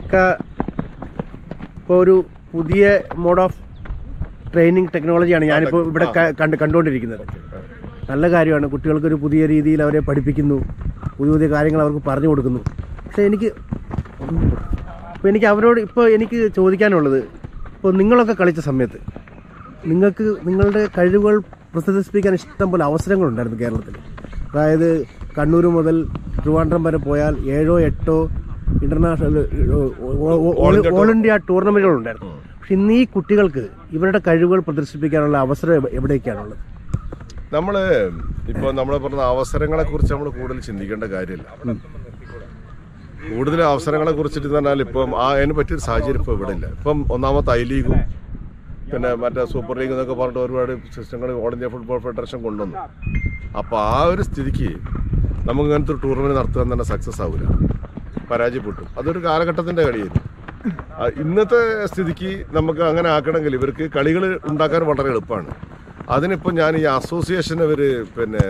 ഇക്ക ഇപ്പോൾ ഒരു പുതിയ മോഡ് ഓഫ് ട്രെയിനിങ് ടെക്നോളജിയാണ് ഞാനിപ്പോൾ ഇവിടെ ക- കണ്ട് കണ്ടുകൊണ്ടിരിക്കുന്നത് നല്ല കാര്യമാണ് കുട്ടികൾക്കൊരു പുതിയ രീതിയിൽ അവരെ പഠിപ്പിക്കുന്നു പുതിയ പുതിയ കാര്യങ്ങൾ അവർക്ക് പറഞ്ഞു കൊടുക്കുന്നു പക്ഷേ എനിക്ക് ഇപ്പോൾ എനിക്ക് അവരോട് ഇപ്പോൾ എനിക്ക് ചോദിക്കാനുള്ളത് ഇപ്പോൾ നിങ്ങളൊക്കെ കളിച്ച സമയത്ത് നിങ്ങൾക്ക് നിങ്ങളുടെ കഴിവുകൾ പ്രദർശിപ്പിക്കാൻ ഇഷ്ടം പോലെ അവസരങ്ങളുണ്ടായിരുന്നു കേരളത്തിൽ അതായത് കണ്ണൂർ മുതൽ ട്രിവാൻഡ്രം വരെ പോയാൽ ഏഴോ എട്ടോ ഇന്റർനാഷണൽ ഓൾ ഇന്ത്യ ടൂർണമെന്റുകൾ ഉണ്ടായിരുന്നു പക്ഷെ ഇന്ന് ഈ കുട്ടികൾക്ക് ഇവരുടെ കഴിവുകൾ പ്രദർശിപ്പിക്കാനുള്ള അവസരം എവ- എവിടേക്കാണുള്ളത് നമ്മള് ഇപ്പൊ നമ്മളെ പറഞ്ഞ അവസരങ്ങളെ കുറിച്ച് നമ്മൾ കൂടുതൽ ചിന്തിക്കേണ്ട കാര്യമില്ല കൂടുതൽ അവസരങ്ങളെ കുറിച്ചിട്ട് പറഞ്ഞാൽ ഇപ്പം ആ അതിന് പറ്റിയൊരു സാഹചര്യം ഇപ്പൊ ഇവിടെ ഇല്ല ഇപ്പം ഒന്നാമത്തെ ഐ ലീഗും പിന്നെ മറ്റേ സൂപ്പർ ലീഗ് എന്നൊക്കെ പറഞ്ഞിട്ട് ഒരുപാട് സിസ്റ്റങ്ങൾ ഓൾ ഇന്ത്യ ഫുട്ബോൾ ഫെഡറേഷൻ കൊണ്ടുവന്നു അപ്പോൾ ആ ഒരു സ്ഥിതിക്ക് നമുക്ക് ഇങ്ങനത്തെ ഒരു ടൂർണമെന്റ് നടത്താൻ തന്നെ സക്സസ് ആവില്ല പരാജയപ്പെട്ടു അതൊരു കാലഘട്ടത്തിന്റെ കളിയായിരുന്നു ആ, ഇന്നത്തെ സ്ഥിതിക്ക് നമുക്ക് അങ്ങനെ ആക്കണമെങ്കിൽ ഇവർക്ക് കളികൾ ഉണ്ടാക്കാൻ വളരെ എളുപ്പമാണ് അതിനിപ്പോൾ ഞാൻ ഈ അസോസിയേഷൻ ഇവർ പിന്നെ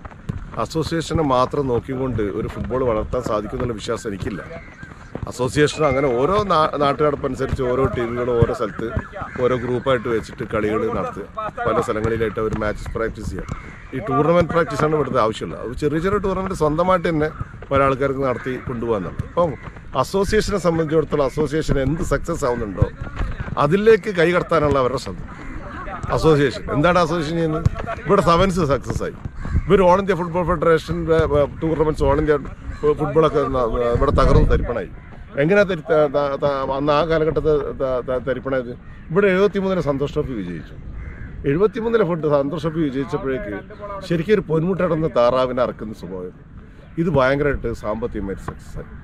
അസോസിയേഷനെ മാത്രം നോക്കിക്കൊണ്ട് ഒരു ഫുട്ബോൾ വളർത്താൻ സാധിക്കുന്നുള്ള വിശ്വാസം എനിക്കില്ല അസോസിയേഷൻ അങ്ങനെ ഓരോ നാ- നാട്ടുനടപ്പനുസരിച്ച് ഓരോ ടീമുകളും ഓരോ സ്ഥലത്ത് ഓരോ ഗ്രൂപ്പായിട്ട് വെച്ചിട്ട് കളികൾ നടത്തുക പല സ്ഥലങ്ങളിലായിട്ട് അവർ മാച്ചസ് പ്രാക്ടീസ് ചെയ്യുക ഈ ടൂർണമെന്റ് പ്രാക്ടീസ് ആണ് ഇവിടുത്തെ ആവശ്യമുള്ളത് അത് ചെറിയ ചെറിയ ടൂർണമെന്റ് സ്വന്തമായിട്ട് തന്നെ പല ആൾക്കാർക്ക് നടത്തി കൊണ്ടുപോകാന്നുണ്ട് അപ്പം അസോസിയേഷനെ സംബന്ധിച്ചിടത്തോളം അസോസിയേഷൻ എന്ത് സക്സസ് ആവുന്നുണ്ടോ അതിലേക്ക് കൈ കടത്താനുള്ള അവരുടെ ശ്രദ്ധ അസോസിയേഷൻ എന്താണ് അസോസിയേഷൻ ചെയ്യുന്നത് ഇവിടെ സെവൻസ് സക്സസ് ആയി ഇവർ ഓൾ ഇന്ത്യ ഫുട്ബോൾ ഫെഡറേഷൻ്റെ ടൂർണമെന്റ്സ് ഓൾ ഇന്ത്യ ഫുട്ബോളൊക്കെ ന- ഇവിടെ തകർന്ന് തരിപ്പണായി എങ്ങനെയാ തരി ത- ത- ത- അന്ന് ആ കാലഘട്ടത്തെ ത- ത- തരിപ്പണായത് ഇവിടെ എഴുപത്തിമൂന്നിന് സന്തോഷ് ട്രോഫി വിജയിച്ചു എഴുപത്തിമൂന്നിലെ ഫുഡ് സന്തോഷ് ട്രോഫി വിജയിച്ചപ്പോഴേക്ക് ശരിക്കും ഒരു പൊന്മുട്ടടന്ന് താറാവിനെ അറക്കുന്ന സ്വഭാവം ഇത് ഭയങ്കരമായിട്ട് സാമ്പത്തികമായിട്ട് സക്സസ് ആയി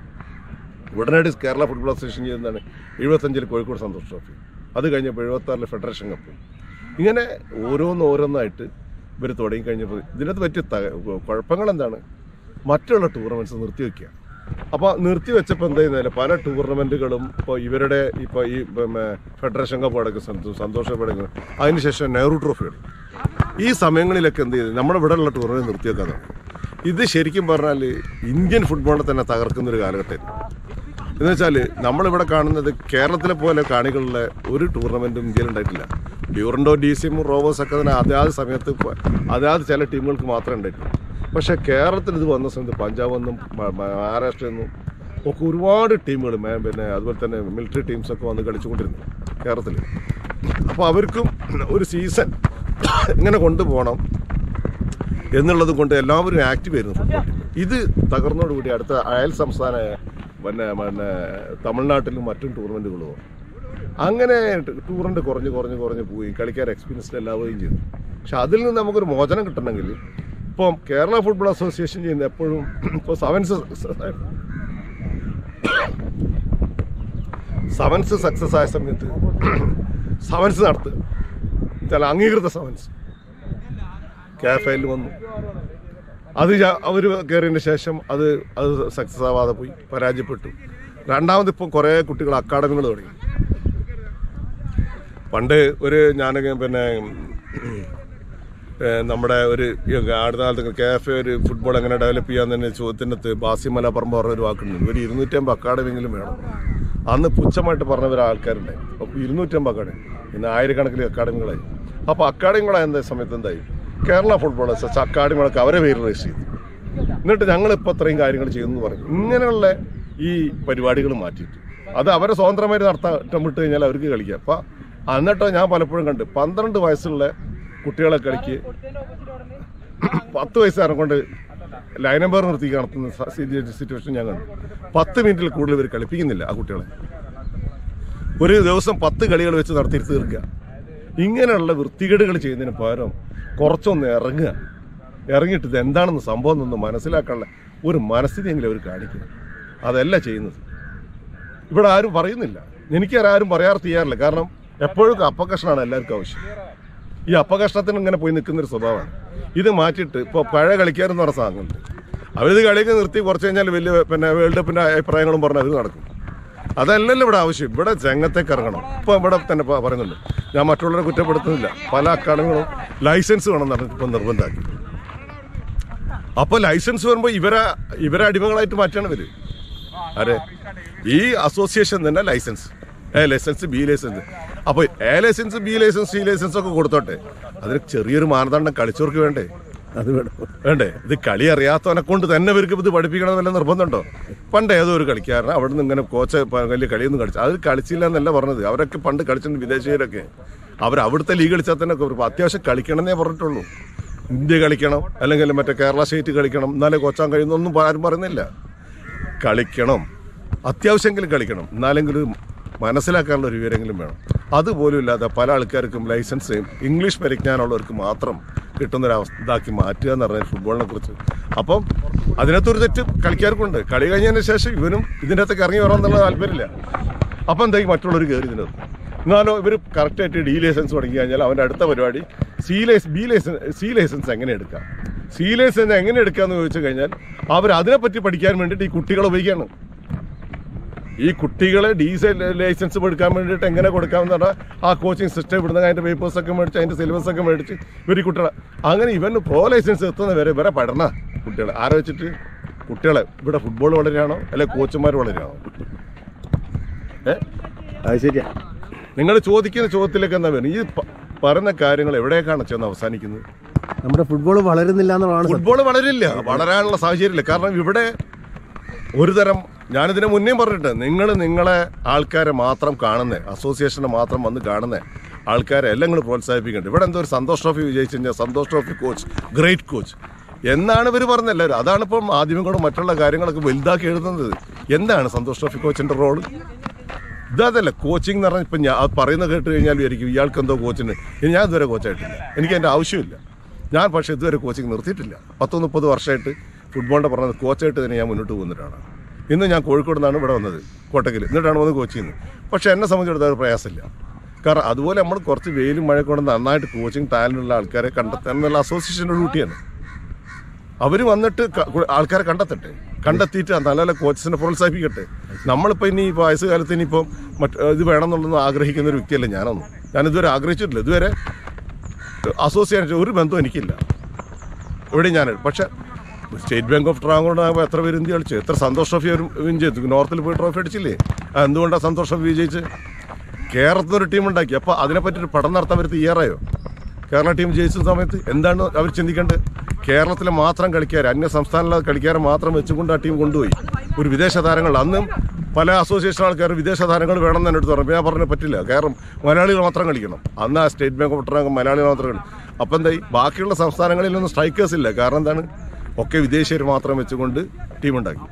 ഉടനടി കേരള ഫുട്ബോൾ അസോസിയേഷൻ ചെയ്യുന്നതാണ് എഴുപത്തഞ്ചിൽ കോഴിക്കോട് സന്തോഷ് ട്രോഫി അത് കഴിഞ്ഞപ്പോൾ എഴുപത്താറിൽ ഫെഡറേഷൻ കപ്പ് ഇങ്ങനെ ഓരോന്ന് ഓരോന്നായിട്ട് ഇവർ തുടങ്ങി കഴിഞ്ഞപ്പോൾ ഇതിനകത്ത് പറ്റിയ ത- കുഴപ്പങ്ങൾ എന്താണ് മറ്റുള്ള ടൂർണമെൻറ്റ്സ് നിർത്തിവെക്കുക അപ്പോൾ നിർത്തിവെച്ചപ്പോൾ എന്താ ചെയ്യുന്നില്ല പല ടൂർണമെൻറ്റുകളും ഇപ്പോൾ ഇവരുടെ ഇപ്പോൾ ഈ പിന്നെ ഫെഡറേഷൻ കപ്പ് അടക്കം സന്തോഷ് സന്തോഷ കപ്പ് അടക്കം അതിനുശേഷം നെഹ്റു ട്രോഫി എടുക്കും ഈ സമയങ്ങളിലൊക്കെ എന്ത് ചെയ്തു നമ്മുടെ ഇവിടെ ഉള്ള ടൂർണമെൻറ്റ് നിർത്തിവെക്കാൻ തുടങ്ങി ഇത് ശരിക്കും പറഞ്ഞാൽ ഇന്ത്യൻ ഫുട്ബോളിനെ തന്നെ തകർക്കുന്ന ഒരു കാലഘട്ടമായിരുന്നു എന്ന് വെച്ചാൽ നമ്മളിവിടെ കാണുന്നത് കേരളത്തിലെ പോലെ കാണികളുടെ ഒരു ടൂർണമെന്റും ഇന്ത്യയിൽ ഉണ്ടായിട്ടില്ല ഡ്യൂറൻഡോ ഡി സിയും റോവേഴ്സ് ഒക്കെ തന്നെ അതാത് സമയത്ത് പ- അതാത് ചില ടീമുകൾക്ക് മാത്രമേ ഉണ്ടായിട്ടുള്ളൂ പക്ഷേ കേരളത്തിൽ ഇത് വന്ന സമയത്ത് പഞ്ചാബ് എന്നും മ- മ- മഹാരാഷ്ട്രയിൽ നിന്നും ഒക്കെ ഒരുപാട് ടീമുകൾ പിന്നെ അതുപോലെ തന്നെ മിലിറ്ററി ടീംസൊക്കെ വന്ന് കളിച്ചുകൊണ്ടിരുന്നു കേരളത്തിൽ അപ്പോൾ അവർക്കും ഒരു സീസൺ ഇങ്ങനെ കൊണ്ടുപോകണം എന്നുള്ളത് കൊണ്ട് എല്ലാവരും ആക്റ്റീവ് ആയിരുന്നു ഫുട്ബോൾ ടീം ഇത് തകർന്നോടുകൂടി അടുത്ത അയൽ സംസ്ഥാനമായ പിന്നെ പിന്നെ തമിഴ്നാട്ടിലും മറ്റും ടൂർണമെന്റുകൾ പോകും അങ്ങനെ ടൂറിൻ്റെ കുറഞ്ഞ് കുറഞ്ഞ് കുറഞ്ഞ് പോയി കളിക്കാർ എക്സ്പീരിയൻസ്ഡ് എല്ലാവുകയും ചെയ്തു പക്ഷെ അതിൽ നിന്ന് നമുക്കൊരു മോചനം കിട്ടണമെങ്കിൽ ഇപ്പം കേരള ഫുട്ബോൾ അസോസിയേഷൻ ചെയ്യുന്ന എപ്പോഴും ഇപ്പോൾ സെവൻസ് സെവൻസ് സക്സസ് ആയ സമയത്ത് സെവൻസ് നടത്തുക ചില അംഗീകൃത സെവൻസ് കാഫയിൽ വന്നു അത് അവർ കയറിയതിന് ശേഷം അത് അത് സക്സസ് ആവാതെ പോയി പരാജയപ്പെട്ടു രണ്ടാമത് ഇപ്പം കുറേ കുട്ടികൾ അക്കാഡമികൾ തുടങ്ങി പണ്ട് ഒരു ഞാൻ പിന്നെ ഏ, നമ്മുടെ ഒരു ഈ അടുത്ത കാലത്ത് കാഫെ ഒരു ഫുട്ബോൾ എങ്ങനെ ഡെവലപ്പ് ചെയ്യാൻ തന്നെ ചോദ്യത്തിനകത്ത് ബാസി മലപ്പറമ്പ് പറഞ്ഞ ഒരു വാക്കുണ്ട് ഒരു ഇരുന്നൂറ്റമ്പത് അക്കാഡമിയെങ്കിലും വേണം അന്ന് പുച്ഛമായിട്ട് പറഞ്ഞ ആൾക്കാരുണ്ടായി അപ്പോൾ ഇരുന്നൂറ്റമ്പത് അക്കാഡമി ഇന്ന് ആയിരക്കണക്കിന് അക്കാഡമികളായി അപ്പോൾ അക്കാഡമികളായ എന്താ സമയത്ത് എന്തായി കേരള ഫുട്ബോൾ അസോസിയേഷൻ അക്കാഡമികളൊക്കെ അവരെ പേര് രജിസ്റ്റർ ചെയ്തു എന്നിട്ട് ഞങ്ങൾ ഇപ്പോൾ ഇത്രയും കാര്യങ്ങൾ ചെയ്യുന്നു പറഞ്ഞു ഇങ്ങനെയുള്ള ഈ പരിപാടികൾ മാറ്റിയിട്ട് അത് അവരെ സ്വതന്ത്രമായിട്ട് നടത്താൻ വിട്ട് കഴിഞ്ഞാൽ അവർക്ക് കളിക്കാം അപ്പം എന്നിട്ടോ ഞാൻ പലപ്പോഴും കണ്ട് പന്ത്രണ്ട് വയസ്സുള്ള കുട്ടികളെ കളിക്ക് പത്ത് വയസ്സുകാരൻ കൊണ്ട് ലൈൻ നമ്പർ നിർത്തി നടത്തുന്ന സ- സി- സിറ്റുവേഷൻ ഞാൻ കണ്ടു പത്ത് മിനിറ്റിൽ കൂടുതൽ ഇവർ കളിപ്പിക്കുന്നില്ല ആ കുട്ടികളെ ഒരു ദിവസം പത്ത് കളികൾ വെച്ച് നടത്തി തീർക്കുക ഇങ്ങനെയുള്ള വൃത്തികേടുകൾ ചെയ്യുന്നതിന് പകരം കുറച്ചൊന്ന് ഇറങ്ങുക ഇറങ്ങിയിട്ട് ഇത് എന്താണെന്ന് സംഭവം എന്നൊന്ന് മനസ്സിലാക്കാനുള്ള ഒരു മനസ്ഥിതിയെങ്കിലും അവർ കാണിക്കുക അതല്ല ചെയ്യുന്നത് ഇവിടെ ആരും പറയുന്നില്ല എനിക്ക് ആരും പറയാറ് ചെയ്യാറില്ല കാരണം എപ്പോഴും അപ്പകഷ്ണമാണ് എല്ലാവർക്കും ആവശ്യം ഈ അപ്പകഷ്ണത്തിന് ഇങ്ങനെ പോയി നിൽക്കുന്ന ഒരു സ്വഭാവമാണ് ഇത് മാറ്റിയിട്ട് ഇപ്പോൾ പഴയ കളിക്കാരെന്ന് പറഞ്ഞ സാധനങ്ങളുണ്ട് അവരിത് കളിയൊക്കെ നിർത്തി കുറച്ച് കഴിഞ്ഞാൽ വലിയ പിന്നെ വേൾഡ് കപ്പിൻ്റെ അഭിപ്രായങ്ങളും പറഞ്ഞ് അവർ നടക്കും അതല്ലല്ലോ ഇവിടെ ആവശ്യം ഇവിടെ രംഗത്തേക്ക് ഇറങ്ങണം ഇപ്പോൾ ഇവിടെ തന്നെ പ- പറയുന്നുണ്ട് ഞാൻ മറ്റുള്ളവരെ കുറ്റപ്പെടുത്തുന്നില്ല പല അക്കാഡമികളും ലൈസൻസ് വേണം എന്ന് പറഞ്ഞിട്ട് ഇപ്പം നിർബന്ധമാക്കി അപ്പോൾ ലൈസൻസ് വരുമ്പോൾ ഇവരെ ഇവരെ അടിമകളായിട്ട് മാറ്റാണ് ഇവര് ആരെ ഈ അസോസിയേഷൻ തന്നെ licence A licence B licence അപ്പോൾ A licence B licence C licence ഒക്കെ കൊടുത്തോട്ടെ അതിന് ചെറിയൊരു മാനദണ്ഡം കളിച്ചവർക്ക് വേണ്ടേ അത് വേണം വേണ്ടേ ഇത് കളി അറിയാത്തവനെ കൊണ്ട് തന്നെ ഇവർക്ക് ഇത് പഠിപ്പിക്കണം വല്ല നിർബന്ധമുണ്ടോ പണ്ട് ഏതോ ഒരു കളിക്കാരൻ അവിടെ നിന്ന് ഇങ്ങനെ കോച്ച് പ- വലിയ കളിയൊന്നും കളിച്ചു അത് കളിച്ചില്ല എന്നല്ല പറഞ്ഞത് അവരൊക്കെ പണ്ട് കളിച്ചിട്ടുണ്ട് വിദേശീയരൊക്കെ അവർ അവിടുത്തെ ലീഗ് കളിച്ചാൽ തന്നെ ഒരു അത്യാവശ്യം കളിക്കണമെന്നേ പറഞ്ഞിട്ടുള്ളൂ ഇന്ത്യ കളിക്കണം അല്ലെങ്കിൽ മറ്റേ കേരള സ്റ്റേറ്റ് കളിക്കണം എന്നാലേ കോച്ചാൻ കഴിയുന്നൊന്നും ആരും പറയുന്നില്ല കളിക്കണം അത്യാവശ്യമെങ്കിലും കളിക്കണം എന്നാലെങ്കിലും മനസ്സിലാക്കാനുള്ള ഒരു വിവരമെങ്കിലും വേണം അതുപോലും ഇല്ലാതെ പല ആൾക്കാർക്കും ലൈസൻസ് ഇംഗ്ലീഷ് പരിജ്ഞാനമുള്ളവർക്ക് മാത്രം കിട്ടുന്നൊരവസ്ഥ ഇതാക്കി മാറ്റുക എന്ന് പറഞ്ഞാൽ ഫുട്ബോളിനെ കുറിച്ച് അപ്പം അതിനകത്തൊരു തെറ്റ് കളിക്കാർക്കുണ്ട് കളി കഴിഞ്ഞതിന് ശേഷം ഇവനും ഇതിൻ്റെ അകത്തേക്ക് ഇറങ്ങി വരാൻ എന്നുള്ള താല്പര്യമില്ല അപ്പം എന്തായി മറ്റുള്ളവർ കയറി ഇതിനകത്ത് എന്നാലോ ഇവർ കറക്റ്റായിട്ട് ഡി ലൈസൻസ് തുടങ്ങി കഴിഞ്ഞാൽ അവൻ്റെ അടുത്ത പരിപാടി സി ലൈസ് ബി ലൈസൻസ് സി ലൈസൻസ് എങ്ങനെ എടുക്കാം സി ലൈസൻസ് എങ്ങനെ എടുക്കാമെന്ന് ചോദിച്ചു കഴിഞ്ഞാൽ അവർ അതിനെപ്പറ്റി പഠിക്കാൻ വേണ്ടിയിട്ട് ഈ കുട്ടികളെ ഉപയോഗിക്കുകയാണ് ഈ കുട്ടികളെ ഡീസൽ ലൈസൻസ് എടുക്കാൻ വേണ്ടിയിട്ട് എങ്ങനെ കൊടുക്കാമെന്ന് പറഞ്ഞാൽ ആ കോച്ചിങ് സിസ്റ്റം ഇവിടുന്ന് അതിൻ്റെ പേപ്പേഴ്സ് ഒക്കെ മേടിച്ച് അതിൻ്റെ സിലബസ് ഒക്കെ മേടിച്ച് ഇവർ ഈ കുട്ടികളെ അങ്ങനെ ഇവന് പ്രോ ലൈസൻസ് എത്തുന്ന വരെ ഇവരെ പഠന കുട്ടികളെ ആരെ വെച്ചിട്ട് കുട്ടികളെ ഇവിടെ ഫുട്ബോൾ വളരെയാണോ അല്ലെ കോച്ചുമാർ വളരെയാണോ ഏ അത് ശരിയാ നിങ്ങൾ ചോദിക്കുന്ന ചോദ്യത്തിലേക്ക് എന്താ വരുന്നത് ഈ പ- പറയുന്ന കാര്യങ്ങൾ എവിടേക്കാണ് ചെന്ന് അവസാനിക്കുന്നത് നമ്മുടെ ഫുട്ബോൾ വളരുന്നില്ല എന്നുള്ളതാണ് സത്യം. ഫുട്ബോൾ വളരില്ല വളരാനുള്ള സാഹചര്യമില്ല കാരണം ഇവിടെ ഒരു തരം ഞാനിതിന് മുന്നേ പറഞ്ഞിട്ട് നിങ്ങൾ നിങ്ങളെ ആൾക്കാരെ മാത്രം കാണുന്നേ അസോസിയേഷനെ മാത്രം വന്ന് കാണുന്നേ ആൾക്കാരെ എല്ലാം നിങ്ങൾ പ്രോത്സാഹിപ്പിക്കേണ്ടത് ഇവിടെ എന്തോ ഒരു സന്തോഷ് ട്രോഫി വിജയിച്ചു കഴിഞ്ഞാൽ Santosh trophy coach great coach എന്നാണ് ഇവർ പറഞ്ഞത് എല്ലാവരും അതാണ് ഇപ്പം ആദ്യമങ്ങളും മറ്റുള്ള കാര്യങ്ങളൊക്കെ വലുതാക്കി എഴുതുന്നത് എന്താണ് സന്തോഷ് ട്രോഫി കോച്ചിന്റെ റോള് ഇതല്ല കോച്ചിങ് എന്ന് പറഞ്ഞാൽ ഇപ്പം ഞാൻ അത് പറയുന്നത് കേട്ട് കഴിഞ്ഞാൽ വിചാരിക്കും ഇയാൾക്ക് എന്തോ കോച്ചിന് ഇനി ഞാൻ ഇതുവരെ കോച്ചായിട്ടില്ല എനിക്ക് അതിൻ്റെ ആവശ്യമില്ല ഞാൻ പക്ഷേ ഇതുവരെ കോച്ചിങ് നിർത്തിയിട്ടില്ല പത്ത് മുപ്പത് വർഷമായിട്ട് ഫുട്ബോളിൻ്റെ പറഞ്ഞത് കോച്ചായിട്ട് തന്നെ ഞാൻ മുന്നോട്ട് പോകുന്നതാണ് ഇന്ന് ഞാൻ കോഴിക്കോട് നിന്നാണ് ഇവിടെ വന്നത് കോട്ടക്കൽ എന്നിട്ടാണ് വന്ന് കോച്ച് ചെയ്യുന്നത് പക്ഷേ എന്നെ സംബന്ധിച്ചിടത്തോളം ഒരു പ്രയാസമില്ല കാരണം അതുപോലെ നമ്മൾ കുറച്ച് വെയിലും മഴ കൊണ്ട് നന്നായിട്ട് കോച്ചിങ് ടാലൻ്റ് ഉള്ള ആൾക്കാരെ കണ്ടെത്താൻ എന്നുള്ള അസോസിയേഷൻ്റെ ഡ്യൂട്ടിയാണ് അവർ വന്നിട്ട് ക- കു- ആൾക്കാരെ കണ്ടെത്തട്ടെ കണ്ടെത്തിയിട്ട് നല്ല നല്ല കോച്ചസിനെ പ്രോത്സാഹിപ്പിക്കട്ടെ നമ്മളിപ്പോൾ ഇനി ഇപ്പോൾ വയസ്സുകാലത്ത് ഇനിയിപ്പം മറ്റ് ഇത് വേണമെന്നുള്ളതൊന്നും ആഗ്രഹിക്കുന്ന ഒരു വ്യക്തിയല്ല ഞാനൊന്നും ഞാനിതുവരെ ആഗ്രഹിച്ചിട്ടില്ല ഇതുവരെ അസോസിയേഷൻ ഒരു ബന്ധവും എനിക്കില്ല ഇവിടെ ഞാൻ പക്ഷേ സ്റ്റേറ്റ് ബാങ്ക് ഓഫ് ട്രാവൻകൂർ എത്ര പേര് ഇന്ത്യ കളിച്ചു എത്ര സന്തോഷ് ട്രോഫി അവർ വിൻ ചെയ്തു നോർത്തിൽ പോയി ട്രോഫി അടിച്ചില്ലേ ആ, എന്തുകൊണ്ടാണ് സന്തോഷ് ട്രോഫി വിജയിച്ച് കേരളത്തിൽ ഒരു ടീം ഉണ്ടാക്കി അപ്പോൾ അതിനെപ്പറ്റി ഒരു പഠനം നടത്താൻ അവർ തയ്യാറായോ കേരള ടീം ജയിച്ച സമയത്ത് എന്താണ് അവർ ചിന്തിക്കേണ്ടത് കേരളത്തിലെ മാത്രം കളിക്കാർ അന്യ സംസ്ഥാനങ്ങളിലെ കളിക്കാരെ മാത്രം വെച്ചുകൊണ്ട് ആ ടീം കൊണ്ടുപോയി ഒരു വിദേശ താരങ്ങൾ അന്നും പല അസോസിയേഷൻ ആൾക്കാർ വിദേശ താരങ്ങൾ വേണം എന്ന് എന്നോട് പറഞ്ഞു ഞാൻ പറഞ്ഞു പറ്റില്ല കാരണം മലയാളികൾ മാത്രം കളിക്കണം അന്ന് ആ സ്റ്റേറ്റ് ബാങ്ക് ഓഫ് ഒട്ടറാങ്കം മലയാളികൾ മാത്രം കളി അപ്പം എന്തായി ബാക്കിയുള്ള സംസ്ഥാനങ്ങളിലൊന്നും സ്ട്രൈക്കേഴ്സ് ഇല്ല കാരണം എന്താണ് ഒക്കെ വിദേശീയർ മാത്രം വെച്ചുകൊണ്ട് ടീമുണ്ടാക്കി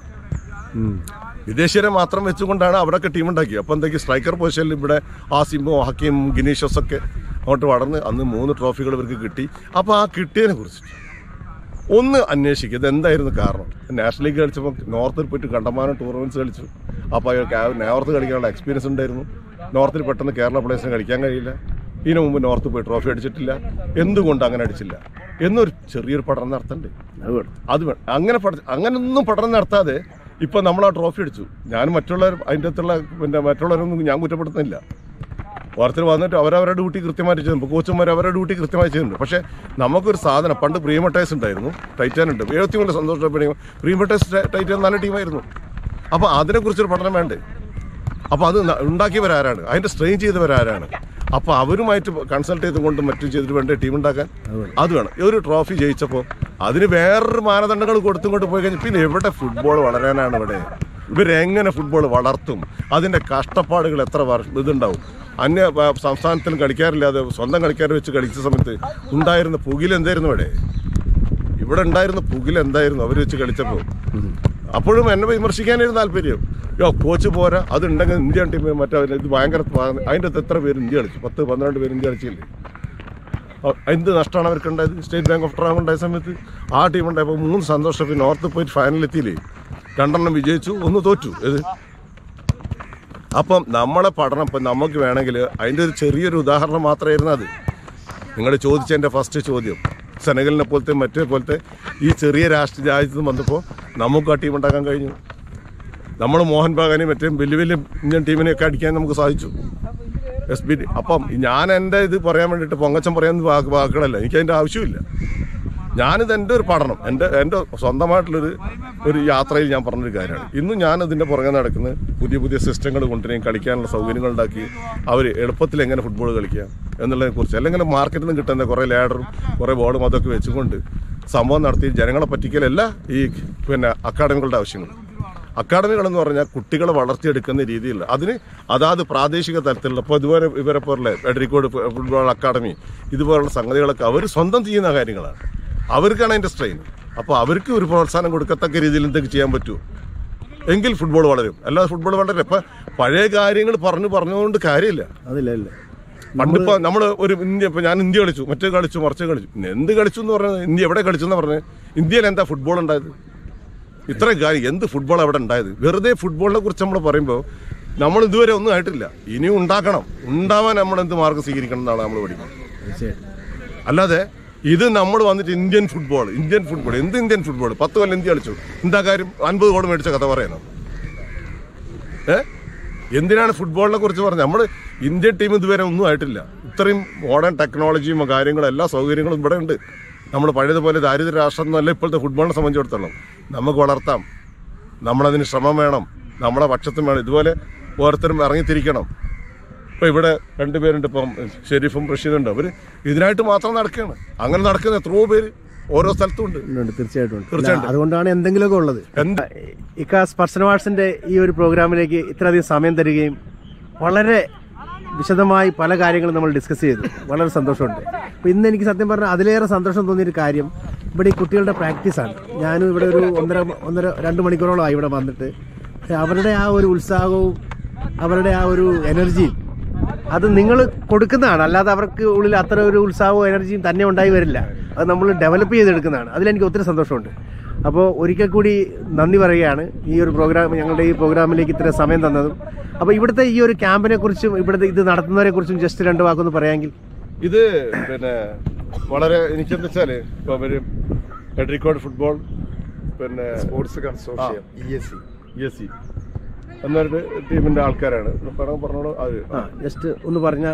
ഉം. വിദേശീയരെ മാത്രം വെച്ചുകൊണ്ടാണ് അവിടെയൊക്കെ ടീം ഉണ്ടാക്കിയത് അപ്പോൾ എന്തൊക്കെ സ്ട്രൈക്കർ പൊസിഷനിൽ ഇവിടെ ആസിമും ഹക്കീം ഗിനീഷസ് ഒക്കെ അങ്ങോട്ട് വളർന്ന് അന്ന് മൂന്ന് ട്രോഫികൾ ഇവർക്ക് കിട്ടി അപ്പോൾ ആ കിട്ടിയതിനെ കുറിച്ച് ഒന്ന് അന്വേഷിക്കുക ഇത് എന്തായിരുന്നു കാരണം നാഷണൽ ലീഗ് കളിച്ചപ്പോൾ നോർത്തിൽ പോയിട്ട് കണ്ടമാനം ടൂർണമെന്റ്സ് കളിച്ചു അപ്പോൾ അയാൾക്ക് ആ നോർത്ത് കളിക്കാനുള്ള എക്സ്പീരിയൻസ് ഉണ്ടായിരുന്നു നോർത്തിൽ പെട്ടെന്ന് കേരള പ്ലേയേഴ്സിന് കളിക്കാൻ കഴിയില്ല ഇതിനു മുമ്പ് നോർത്ത് പോയി ട്രോഫി അടിച്ചിട്ടില്ല എന്തുകൊണ്ട് അങ്ങനെ അടിച്ചില്ല എന്നൊരു ചെറിയൊരു പഠനം നടത്തണ്ടേ അത് വേണം അത് വേണം അങ്ങനെ പഠ അങ്ങനൊന്നും പഠനം നടത്താതെ ഇപ്പൊ നമ്മൾ ആ ട്രോഫി അടിച്ചു ഞാൻ മറ്റുള്ളവർ അതിൻ്റെ അകത്തുള്ള പിന്നെ മറ്റുള്ളവരൊന്നും ഞാൻ കുറ്റപ്പെടുത്തുന്നില്ല ഓരോരുത്തർ വന്നിട്ട് അവരവരുടെ ഡ്യൂട്ടി കൃത്യമായിട്ട് ചെയ്യുന്നു കോച്ചുമാർ അവരുടെ ഡ്യൂട്ടി കൃത്യമായി ചെയ്യുന്നുണ്ട് പക്ഷേ നമുക്കൊരു സാധനം പണ്ട് പ്രീമട്ടൈസ് ഉണ്ടായിരുന്നു ടൈറ്റാൻ ഉണ്ട് എഴുപത്തി കൊണ്ട് സന്തോഷം പ്രീമട്ടൈസ് ടൈറ്റാൻ നല്ല ടീമായിരുന്നു അപ്പോൾ അതിനെക്കുറിച്ചൊരു പഠനം വേണ്ടേ അപ്പോൾ അത് ന- ഉണ്ടാക്കിയവരാരാണ് അതിൻ്റെ സ്ട്രെയിൻ ചെയ്തവരാരാണ് അപ്പോൾ അവരുമായിട്ട് കൺസൾട്ട് ചെയ്തുകൊണ്ട് മറ്റും ചെയ്തിട്ട് വേണ്ടേ ടീം ഉണ്ടാക്കാൻ അത് വേണം ഈ ഒരു ട്രോഫി ജയിച്ചപ്പോൾ അതിന് വേറൊരു മാനദണ്ഡങ്ങൾ കൊടുത്തും കൊണ്ട് പോയി കഴിഞ്ഞാൽ പിന്നെ എവിടെ ഫുട്ബോൾ വളരാനാണ് ഇവിടെ ഇവരെങ്ങനെ ഫുട്ബോൾ വളർത്തും അതിൻ്റെ കഷ്ടപ്പാടുകൾ എത്ര വർഷം ഇതുണ്ടാവും അന്യ ആ, സംസ്ഥാനത്തിലും കളിക്കാറില്ലാതെ സ്വന്തം കളിക്കാരെ വെച്ച് കളിച്ച സമയത്ത് ഉണ്ടായിരുന്ന പുകിൽ എന്തായിരുന്നു ഇവിടെ ഇവിടെ ഉണ്ടായിരുന്ന പുകിൽ എന്തായിരുന്നു അവർ വെച്ച് കളിച്ചപ്പോൾ അപ്പോഴും എന്നെ വിമർശിക്കാനായിരുന്നു താല്പര്യം യോ കോച്ച് പോരാ അതുണ്ടെങ്കിൽ ഇന്ത്യൻ ടീം മറ്റേ ഇത് ഭയങ്കര പാ- അതിൻ്റെ അകത്ത് എത്ര പേര് ഇന്ത്യ കളിച്ചു പത്ത് പന്ത്രണ്ട് പേര് ഇന്ത്യ കളിച്ചില്ലേ അ- എന്ത് നഷ്ടമാണ് അവർക്ക് ഉണ്ടായത് സ്റ്റേറ്റ് ബാങ്ക് ഓഫ് ട്രാവൽ ഉണ്ടായ സമയത്ത് ആ ടീം ഉണ്ടായപ്പോൾ മൂന്ന് സന്തോഷ് ട്രോഫി നോർത്ത് പോയിട്ട് ഫൈനലെത്തിയില്ലേ രണ്ടെണ്ണം വിജയിച്ചു ഒന്ന് തോറ്റു ഇത് അപ്പം നമ്മളെ പഠനം ഇപ്പം നമുക്ക് വേണമെങ്കിൽ അതിൻ്റെ ഒരു ചെറിയൊരു ഉദാഹരണം മാത്രമായിരുന്നു അത് നിങ്ങൾ ചോദിച്ചതിൻ്റെ ഫസ്റ്റ് ചോദ്യം സെനഗലിനെ പോലത്തെ മറ്റേ പോലത്തെ ഈ ചെറിയ രാഷ്ട്രീയ രാജ്യത്ത് നിന്ന് വന്നപ്പോൾ നമുക്ക് ആ ടീം ഉണ്ടാക്കാൻ കഴിഞ്ഞു നമ്മൾ മോഹൻ ബഗാനെ മറ്റേ വലിയ വലിയ ഇന്ത്യൻ ടീമിനെയൊക്കെ അടിക്കാൻ നമുക്ക് സാധിച്ചു എസ് ബി അപ്പം ഞാൻ എൻ്റെ ഇത് പറയാൻ വേണ്ടിയിട്ട് പൊങ്ങച്ചം പറയാൻ വാക്ക് വാക്കുകളല്ല എനിക്ക് അതിൻ്റെ ആവശ്യമില്ല ഞാനിത് എൻ്റെ ഒരു പഠനം എൻ്റെ എൻ്റെ സ്വന്തമായിട്ടുള്ളൊരു ഒരു യാത്രയിൽ ഞാൻ പറഞ്ഞൊരു കാര്യമാണ് ഇന്നും ഞാൻ ഇതിൻ്റെ പുറകെ നടക്കുന്നത് പുതിയ പുതിയ സിസ്റ്റങ്ങൾ കൊണ്ടുവരികയും കളിക്കാനുള്ള സൗകര്യങ്ങൾ ഉണ്ടാക്കി അവർ എളുപ്പത്തിൽ എങ്ങനെ ഫുട്ബോൾ കളിക്കാം എന്നുള്ളതിനെ കുറിച്ച് അല്ലെങ്കിൽ മാർക്കറ്റിൽ നിന്ന് കിട്ടുന്ന കുറേ ലാഡറും കുറേ ബോർഡും അതൊക്കെ വെച്ചുകൊണ്ട് സംഭവം നടത്തി ജനങ്ങളെ പറ്റിക്കലല്ല ഈ പിന്നെ അക്കാഡമികളുടെ ആവശ്യങ്ങൾ അക്കാഡമികൾ എന്ന് പറഞ്ഞാൽ കുട്ടികളെ വളർത്തിയെടുക്കുന്ന രീതിയിൽ അതിന് അതാത് പ്രാദേശിക തലത്തിലുള്ള ഇപ്പോൾ ഇതുപോലെ ഇവരെ പോലുള്ള എഡറിക്കോട് ഫുട്ബോൾ അക്കാഡമി ഇതുപോലുള്ള സംഗതികളൊക്കെ അവർ സ്വന്തം ചെയ്യുന്ന കാര്യങ്ങളാണ് അവർക്കാണ് അതിൻ്റെ സ്ട്രെയിൻ അപ്പോൾ അവർക്ക് ഒരു പ്രോത്സാഹനം കൊടുക്കത്തക്ക രീതിയിൽ എന്തൊക്കെ ചെയ്യാൻ പറ്റുമോ എങ്കിൽ ഫുട്ബോൾ വളരും അല്ലാതെ ഫുട്ബോൾ വളരും ഇപ്പം പഴയ കാര്യങ്ങൾ പറഞ്ഞു പറഞ്ഞുകൊണ്ട് കാര്യമില്ല അതില്ല ഇല്ല പണ്ടിപ്പോ നമ്മൾ ഒരു ഇന്ത്യ ഇപ്പൊ ഞാൻ ഇന്ത്യ കളിച്ചു മറ്റേ കളിച്ചു മറിച്ച് കളിച്ചു പിന്നെ എന്ത് കളിച്ചു എന്ന് പറഞ്ഞത് ഇന്ത്യ എവിടെ കളിച്ചു എന്ന് പറഞ്ഞത് ഇന്ത്യയിൽ എന്താ ഫുട്ബോൾ ഉണ്ടായത് ഇത്ര കാര്യം എന്ത് ഫുട്ബോൾ അവിടെ ഉണ്ടായത് വെറുതെ ഫുട്ബോളിനെ കുറിച്ച് നമ്മൾ പറയുമ്പോൾ നമ്മൾ ഇതുവരെ ഒന്നും ആയിട്ടില്ല ഇനിയും ഉണ്ടാക്കണം ഉണ്ടാവാൻ നമ്മൾ എന്ത് മാർഗം സ്വീകരിക്കണം എന്നാണ് നമ്മൾ പഠിക്കുന്നത് തീർച്ചയായിട്ടും അല്ലാതെ ഇത് നമ്മൾ വന്നിട്ട് ഇന്ത്യൻ ഫുട്ബോൾ ഇന്ത്യൻ ഫുട്ബോൾ എന്ത് ഇന്ത്യൻ ഫുട്ബോൾ പത്ത് കൊല്ലം ഇന്ത്യ കളിച്ചു എന്താ കാര്യം അൻപത് ഗോൾ മേടിച്ച കഥ പറയണം ഏ എന്തിനാണ് ഫുട്ബോളിനെ കുറിച്ച് പറഞ്ഞത് നമ്മൾ ഇന്ത്യൻ ടീം ഇതുവരെ ഒന്നും ആയിട്ടില്ല ഇത്രയും മോഡേൺ ടെക്നോളജിയും കാര്യങ്ങളും എല്ലാ സൗകര്യങ്ങളും ഇവിടെ ഉണ്ട് നമ്മൾ പഴയതുപോലെ ദാരിദ്ര്യ രാഷ്ട്രം എന്നല്ല ഇപ്പോഴത്തെ ഫുട്ബോളിനെ സംബന്ധിച്ചിടത്തോളം നമുക്ക് വളർത്താം നമ്മളതിന് ശ്രമം വേണം നമ്മളെ പക്ഷത്തും വേണം ഇതുപോലെ ഓരോരുത്തരും ഇറങ്ങിത്തിരിക്കണം ഇപ്പം ഇവിടെ രണ്ടുപേരുണ്ട് ഇപ്പം ഷെരീഫും റഷീദും ഉണ്ട് അവർ ഇതിനായിട്ട് മാത്രം നടക്കുകയാണ് അങ്ങനെ നടക്കുന്ന എത്രയോ പേര് ഓരോ സ്ഥലത്തും ഉണ്ട് ഉണ്ട് തീർച്ചയായിട്ടും ഉണ്ട്. തീർച്ചയായിട്ടും. അല്ല, അതുകൊണ്ടാണ് എന്തെങ്കിലുമൊക്കെ ഉള്ളത് എന്ത് ഇക്ക സ്പർശന വാട്സിന്റെ ഈ ഒരു പ്രോഗ്രാമിലേക്ക് ഇത്രയധികം സമയം തരികയും വളരെ വിശദമായി പല കാര്യങ്ങളും നമ്മൾ ഡിസ്കസ് ചെയ്തു വളരെ സന്തോഷമുണ്ട് അപ്പോൾ ഇന്ന് എനിക്ക് സത്യം പറഞ്ഞാൽ അതിലേറെ സന്തോഷം തോന്നിയൊരു കാര്യം ഇവിടെ ഈ കുട്ടികളുടെ പ്രാക്ടീസാണ് ഞാനും ഇവിടെ ഒരു ഒന്നര ഒന്നര രണ്ട് മണിക്കൂറോളമായി ഇവിടെ വന്നിട്ട് പക്ഷേ അവരുടെ ആ ഒരു ഉത്സാഹവും അവരുടെ ആ ഒരു എനർജിയും അത് നിങ്ങൾ കൊടുക്കുന്നതാണ് അല്ലാതെ അവർക്ക് ഉള്ളിൽ അത്ര ഒരു ഉത്സാഹവും എനർജിയും തന്നെ ഉണ്ടായി വരില്ല അത് നമ്മൾ ഡെവലപ്പ് ചെയ്തെടുക്കുന്നതാണ് അതിലെനിക്ക് ഒത്തിരി സന്തോഷമുണ്ട് അപ്പോൾ ഒരിക്കൽ കൂടി നന്ദി പറയുകയാണ് ഈ ഒരു പ്രോഗ്രാം ഞങ്ങളുടെ ഈ പ്രോഗ്രാമിലേക്ക് ഇത്ര സമയം തന്നതും അപ്പോൾ ഇവിടുത്തെ ഈ ഒരു ക്യാമ്പിനെ കുറിച്ചും ഇവിടുത്തെ ഇത് നടത്തുന്നവരെ കുറിച്ചും ജസ്റ്റ് രണ്ട് വാക്കൊന്ന് പറയാമെങ്കിൽ ഇത് പിന്നെ വളരെ എനിക്കെന്താ വെച്ചാല് ഇപ്പൊ അവര് എഡ്രിക്കോഡ് ഫുട്ബോൾ പിന്നെ sports consortium E S C E S C എന്നൊരു ടീമിന്റെ ആൾക്കാരാണ് പറഞ്ഞു പറഞ്ഞോളൂ അത് ആ ജസ്റ്റ് ഒന്ന് പറഞ്ഞാൽ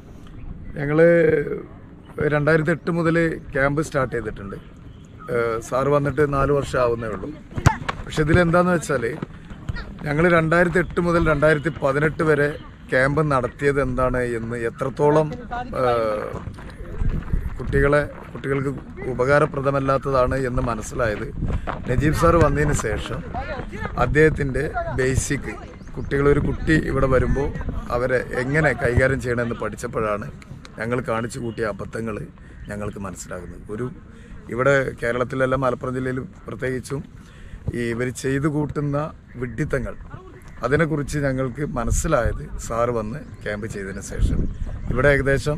ഞങ്ങള് രണ്ടായിരത്തി എട്ട് മുതൽ ക്യാമ്പ് സ്റ്റാർട്ട് ചെയ്തിട്ടുണ്ട് ഏഹ് സാറ് വന്നിട്ട് നാല് വർഷം ആവുന്നേ ഉള്ളൂ പക്ഷെ ഇതിലെന്താന്ന് വെച്ചാൽ ഞങ്ങൾ രണ്ടായിരത്തി എട്ട് മുതൽ രണ്ടായിരത്തി പതിനെട്ട് വരെ ക്യാമ്പ് നടത്തിയത് എന്താണ് എന്ന് എത്രത്തോളം ഏഹ്, കുട്ടികളെ കുട്ടികൾക്ക് ഉപകാരപ്രദമല്ലാത്തതാണ് എന്ന് മനസ്സിലായത് നജീബ് സാർ വന്നതിന് ശേഷം അദ്ദേഹത്തിൻ്റെ ബേസിക് കുട്ടികൾ ഒരു കുട്ടി ഇവിടെ വരുമ്പോൾ അവരെ എങ്ങനെ കൈകാര്യം ചെയ്യണമെന്ന് പഠിച്ചപ്പോഴാണ് ഞങ്ങൾ കാണിച്ചു കൂട്ടിയ അബദ്ധങ്ങൾ ഞങ്ങൾക്ക് മനസ്സിലാകുന്നത് ഒരു ഇവിടെ കേരളത്തിലല്ല മലപ്പുറം ജില്ലയിൽ പ്രത്യേകിച്ചും ഈ ഇവർ ചെയ്തു കൂട്ടുന്ന വിഡ്ഢിത്തങ്ങൾ അതിനെക്കുറിച്ച് ഞങ്ങൾക്ക് മനസ്സിലായത് സാറ് വന്ന് ക്യാമ്പ് ചെയ്തതിന് ശേഷം ഇവിടെ ഏകദേശം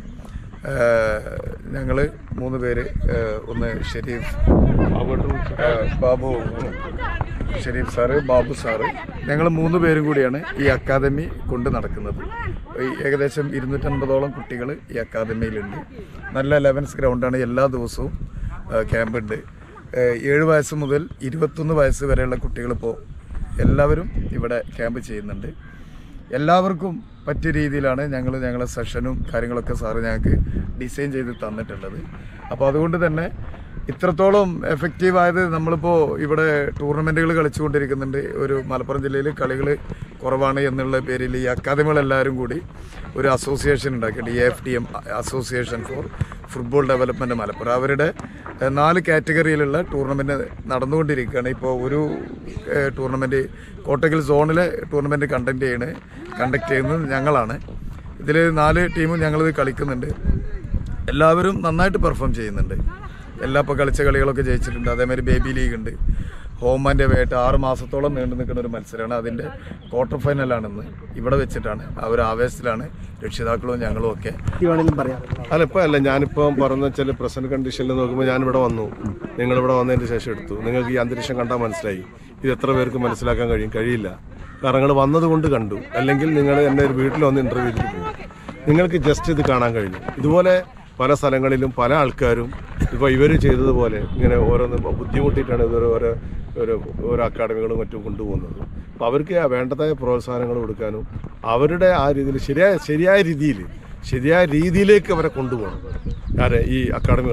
ഞങ്ങൾ മൂന്ന് പേര് ഏഹ്, ഒന്ന് ഷെരീഫ് ഏഹ്, ബാബു ഷെരീഫ് സാറ് ബാബു സാറ് ഞങ്ങൾ മൂന്ന് പേരും കൂടിയാണ് ഈ അക്കാദമി കൊണ്ട് നടക്കുന്നത് ഈ ഏകദേശം ഇരുന്നൂറ്റൻപതോളം കുട്ടികൾ ഈ അക്കാദമിയിലുണ്ട് നല്ല ലെവൻസ് ഗ്രൗണ്ടാണ് എല്ലാ ദിവസവും ഏഹ്, ക്യാമ്പുണ്ട് ഏഹ്, ഏഴ് വയസ്സ് മുതൽ ഇരുപത്തൊന്ന് വയസ്സ് വരെയുള്ള കുട്ടികളിപ്പോൾ എല്ലാവരും ഇവിടെ ക്യാമ്പ് ചെയ്യുന്നുണ്ട് എല്ലാവർക്കും പറ്റിയ രീതിയിലാണ് ഞങ്ങൾ ഞങ്ങളെ സെഷനും കാര്യങ്ങളൊക്കെ സാറ് ഞങ്ങൾക്ക് ഡിസൈൻ ചെയ്ത് തന്നിട്ടുള്ളത് അപ്പോൾ അതുകൊണ്ട് തന്നെ ഇത്രത്തോളം എഫക്റ്റീവ് ആയത് നമ്മളിപ്പോൾ ഇവിടെ ടൂർണമെൻറ്റുകൾ കളിച്ചുകൊണ്ടിരിക്കുന്നുണ്ട് ഒരു മലപ്പുറം ജില്ലയിൽ കളികൾ കുറവാണ് എന്നുള്ള പേരിൽ ഈ അക്കാദമികളെല്ലാവരും കൂടി ഒരു അസോസിയേഷൻ ഉണ്ടാക്കി D F D M association for football development Malappuram അവരുടെ ഏഹ്, നാല് കാറ്റഗറിയിലുള്ള ടൂർണമെൻറ്റ് നടന്നുകൊണ്ടിരിക്കുകയാണ് ഇപ്പോൾ ഒരു ടൂർണമെൻറ്റ് കോട്ടക്കൽ സോണിലെ ടൂർണമെൻറ്റ് കണ്ടക്ട് ചെയ്യണ കണ്ടക്ട് ചെയ്യുന്നത് ഞങ്ങളാണ് ഇതിൽ നാല് ടീമും ഞങ്ങളിത് കളിക്കുന്നുണ്ട് എല്ലാവരും നന്നായിട്ട് പെർഫോം ചെയ്യുന്നുണ്ട് എല്ലാ ഇപ്പോൾ കളിച്ച കളികളൊക്കെ ജയിച്ചിട്ടുണ്ട് അതേമാതിരി ബേബി ലീഗ് ഉണ്ട് ഹോം ആൻഡ് അവേ ആയിട്ട് ആറ് മാസത്തോളം നീണ്ടു നിൽക്കുന്ന ഒരു മത്സരമാണ് അതിൻ്റെ ക്വാർട്ടർ ഫൈനലാണെന്ന് ഇവിടെ വെച്ചിട്ടാണ് അവർ ആവേശത്തിലാണ് രക്ഷിതാക്കളും ഞങ്ങളും ഒക്കെ വേണമെങ്കിലും പറയാം അല്ല ഇപ്പൊ അല്ല ഞാനിപ്പോ പറഞ്ഞ വെച്ചാൽ പ്രസന്റ് കണ്ടീഷനിൽ നോക്കുമ്പോൾ ഞാൻ ഇവിടെ വന്നു നിങ്ങൾ ഇവിടെ വന്നതിന് ശേഷം എടുത്തു നിങ്ങൾക്ക് ഈ അന്തരീക്ഷം കണ്ടാൽ മനസ്സിലായി ഇത് എത്ര പേർക്ക് മനസ്സിലാക്കാൻ കഴിയും കഴിയില്ല കാരണം നിങ്ങൾ വന്നത് കൊണ്ട് കണ്ടു അല്ലെങ്കിൽ നിങ്ങൾ എന്നെ ഒരു വീട്ടിൽ വന്ന് ഇന്റർവ്യൂ ചെയ്തിട്ട് പോകും നിങ്ങൾക്ക് ജസ്റ്റ് ഇത് കാണാൻ കഴിഞ്ഞു ഇതുപോലെ പല സ്ഥലങ്ങളിലും പല ആൾക്കാരും ഇപ്പോൾ ഇവർ ചെയ്തതുപോലെ ഇങ്ങനെ ഓരോന്ന് ബുദ്ധിമുട്ടിയിട്ടാണ് ഇതൊരു ഓരോ ഒരു ഓരോ അക്കാഡമികളും മറ്റും കൊണ്ടുപോകുന്നത് അപ്പോൾ അവർക്ക് ആ വേണ്ടതായ പ്രോത്സാഹനങ്ങൾ കൊടുക്കാനും അവരുടെ ആ രീതിയിൽ ശരിയായ ശരിയായ രീതിയിൽ ശരിയായ രീതിയിലേക്ക് അവരെ കൊണ്ടുപോകണം ആരെ ഈ അക്കാഡമികൾ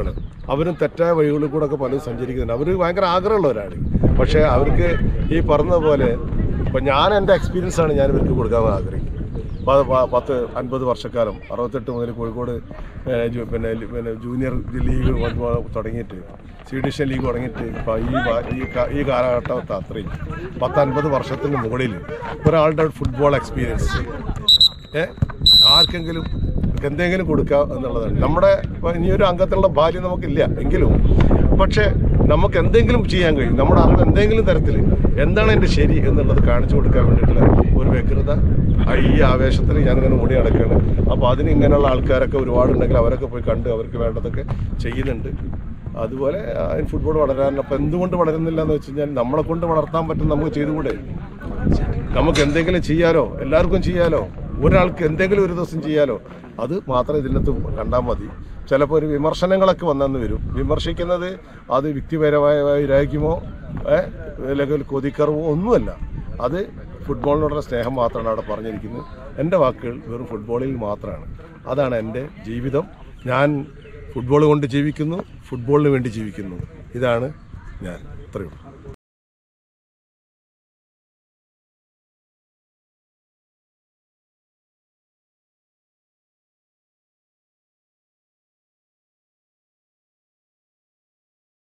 അവരും തെറ്റായ വഴികളിൽ കൂടെ ഒക്കെ പലരും സഞ്ചരിക്കുന്നുണ്ട് അവർ ഭയങ്കര ആഗ്രഹമുള്ളവരാണ് പക്ഷേ അവർക്ക് ഈ പറഞ്ഞ പോലെ ഇപ്പം ഞാൻ എൻ്റെ എക്സ്പീരിയൻസ് ആണ് ഞാൻ ഇവർക്ക് കൊടുക്കാൻ ആഗ്രഹിക്കുന്നത് പ- പ- പത്ത് അൻപത് വർഷക്കാലം അറുപത്തെട്ട് മുതൽ കോഴിക്കോട് ഏഹ്, ജു- പിന്നെ ലി- പിന്നെ ജൂനിയർ ലീഗ് വന്ന് തുടങ്ങിയിട്ട് സി ഡിവിഷൻ ലീഗ് തുടങ്ങിയിട്ട് ഇപ്പോൾ ഈ വാ- ഈ കാ- ഈ കാലഘട്ടത്തെ അത്രയും പത്ത് അൻപത് വർഷത്തിന് മുകളിൽ ഒരാളുടെ ഫുട്ബോൾ എക്സ്പീരിയൻസ് ഏ ആർക്കെങ്കിലും എന്തെങ്കിലും കൊടുക്കുക എന്നുള്ളതാണ് നമ്മുടെ ഇപ്പൊ ഇനിയൊരു അംഗത്തിലുള്ള ഭാര്യ നമുക്കില്ല എങ്കിലും പക്ഷേ നമുക്ക് എന്തെങ്കിലും ചെയ്യാൻ കഴിയും നമ്മുടെ അറിവ് എന്തെങ്കിലും തരത്തിൽ എന്താണ് എൻ്റെ ശരി എന്നുള്ളത് കാണിച്ചു കൊടുക്കാൻ വേണ്ടിയിട്ടുള്ള ഒരു വ്യഗ്രത ആ ഈ ആവേശത്തിൽ ഞാനിങ്ങനെ ഓടി നടക്കുകയാണ് അപ്പോൾ അതിന് ഇങ്ങനെയുള്ള ആൾക്കാരൊക്കെ ഒരുപാടുണ്ടെങ്കിൽ അവരൊക്കെ പോയി കണ്ട് അവർക്ക് വേണ്ടതൊക്കെ ചെയ്യുന്നുണ്ട് അതുപോലെ ഫുട്ബോൾ വളരാൻ അപ്പം എന്തുകൊണ്ട് വളരുന്നില്ല എന്ന് വെച്ച് കഴിഞ്ഞാൽ നമ്മളെ കൊണ്ട് വളർത്താൻ പറ്റും നമുക്ക് ചെയ്തുകൂടെ നമുക്ക് എന്തെങ്കിലും ചെയ്യാലോ എല്ലാവർക്കും ചെയ്യാലോ ഒരാൾക്ക് എന്തെങ്കിലും ഒരു ദിവസം ചെയ്യാലോ അത് മാത്രം ഇതിനകത്ത് കണ്ടാൽ മതി ചിലപ്പോൾ ഒരു വിമർശനങ്ങളൊക്കെ വന്നെന്ന് വരും വിമർശിക്കുന്നത് അത് വ്യക്തിപരമായ വൈരാഗ്യമോ ഏഹ്, അല്ലെങ്കിൽ കൊതിക്കറവോ ഒന്നുമല്ല അത് ഫുട്ബോളിനോടുള്ള സ്നേഹം മാത്രമാണ് അവിടെ പറഞ്ഞിരിക്കുന്നത് എൻ്റെ വാക്കുകൾ വെറും ഫുട്ബോളിൽ മാത്രമാണ് അതാണ് എൻ്റെ ജീവിതം ഞാൻ ഫുട്ബോൾ കൊണ്ട് ജീവിക്കുന്നു ഫുട്ബോളിന് വേണ്ടി ജീവിക്കുന്നു ഇതാണ് ഞാൻ ഇത്രയേ ഉള്ളൂ